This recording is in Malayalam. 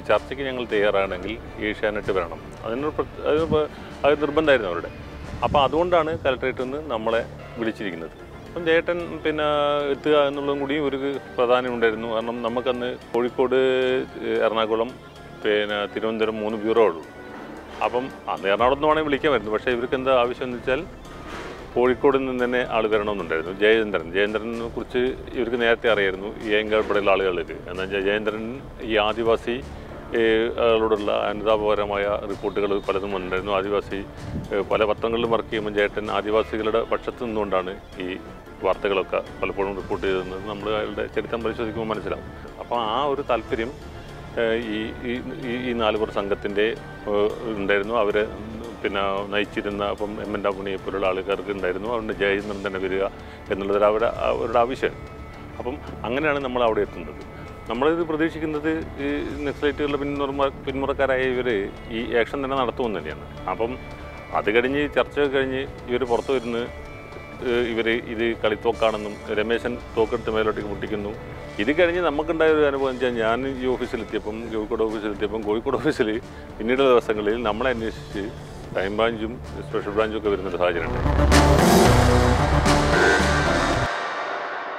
ചർച്ചയ്ക്ക് ഞങ്ങൾ തയ്യാറാണെങ്കിൽ ഏഷ്യാനെറ്റ് വരണം അതിനൊരു പ്ര- അത് ഇപ്പ- അത് നിർബന്ധമായിരുന്നു അവരുടെ അപ്പോൾ അതുകൊണ്ടാണ് കലക്ട്രേറ്റിൽ നിന്ന് നമ്മളെ വിളിച്ചിരിക്കുന്നത് അപ്പം ചേട്ടൻ പിന്നെ എത്തുക എന്നുള്ളതും കൂടി ഒരു പ്രാധാന്യം ഉണ്ടായിരുന്നു കാരണം നമുക്കന്ന് കോഴിക്കോട് എറണാകുളം പിന്നെ തിരുവനന്തപുരം മൂന്ന് ബ്യൂറോ ഉള്ളൂ അപ്പം അന്ന് എറണാകുളത്ത് നിന്ന് വേണമെങ്കിൽ വിളിക്കാൻ വരുന്നു പക്ഷേ ഇവർക്ക് എന്താ ആവശ്യം എന്ന് വെച്ചാൽ കോഴിക്കോട് നിന്ന് തന്നെ ആൾ വരണമെന്നുണ്ടായിരുന്നു ജയചന്ദ്രൻ ജയചന്ദ്രനെ കുറിച്ച് ഇവർക്ക് നേരത്തെ അറിയായിരുന്നു ഈ ഏങ്കാൾപ്പെടെയുള്ള ആളുകളിൽ എന്നാൽ വെച്ചാൽ ജയചന്ദ്രൻ ഈ ആദിവാസി ഏഹ്, കളോടുള്ള അനുതാപകരമായ റിപ്പോർട്ടുകൾ പലതും വന്നിട്ടുണ്ടായിരുന്നു ആദിവാസി ഏഹ്, പല പത്രങ്ങളിലും വർക്ക് ചെയ്യുമ്പോൾ ചേട്ടൻ ആദിവാസികളുടെ പക്ഷത്ത് നിന്നുകൊണ്ടാണ് ഈ വാർത്തകളൊക്കെ പലപ്പോഴും റിപ്പോർട്ട് ചെയ്തതെന്ന് നമ്മൾ അയാളുടെ ചരിത്രം പരിശോധിക്കുമ്പോൾ മനസ്സിലാവും അപ്പോൾ ആ ഒരു താല്പര്യം ഏഹ് ഈ ഈ- ഈ- ഈ നാല് പേർ സംഘത്തിൻ്റെ ഏഹ് ഉണ്ടായിരുന്നു അവരെ പിന്നെ നയിച്ചിരുന്ന അപ്പം എം എൻ ഡാപുണിയെ പോലുള്ള ആൾക്കാർക്ക് ഉണ്ടായിരുന്നു അതുകൊണ്ട് ജയചന്ദ്രൻ തന്നെ വരിക എന്നുള്ളത് അവരുടെ അവരുടെ ആവശ്യമാണ് അപ്പം അങ്ങനെയാണ് നമ്മൾ അവിടെ എത്തുന്നത് നമ്മളിത് പ്രതീക്ഷിക്കുന്നത് ഈ നക്സലൈറ്റുകളുടെ പിന്മുറ പിന്മുറക്കാരായ ഇവർ ഈ ആക്ഷൻ തന്നെ നടത്തുമെന്ന് തന്നെയാണ് അപ്പം അത് കഴിഞ്ഞ് ചർച്ചയൊക്കെ കഴിഞ്ഞ് ഇവർ പുറത്തു വരുന്ന ഇവർ ഇത് കളിത്തോക്കാണെന്നും രമേശൻ തോക്കെടുത്ത് മേലോട്ടേക്ക് പൊട്ടിക്കുന്നു ഇത് കഴിഞ്ഞ് നമുക്കുണ്ടായ ഒരു അനുഭവം എന്ന് വെച്ചാൽ ഞാൻ ഈ ഓഫീസിലെത്തിയപ്പം കോഴിക്കോട് ഓഫീസിലെത്തിയപ്പം കോഴിക്കോട് ഓഫീസിൽ പിന്നീടുള്ള ദിവസങ്ങളിൽ നമ്മളെ അന്വേഷിച്ച് ക്രൈം ബ്രാഞ്ചും സ്പെഷ്യൽ ബ്രാഞ്ചും ഒക്കെ വരുന്നൊരു സാഹചര്യം ഉണ്ടായി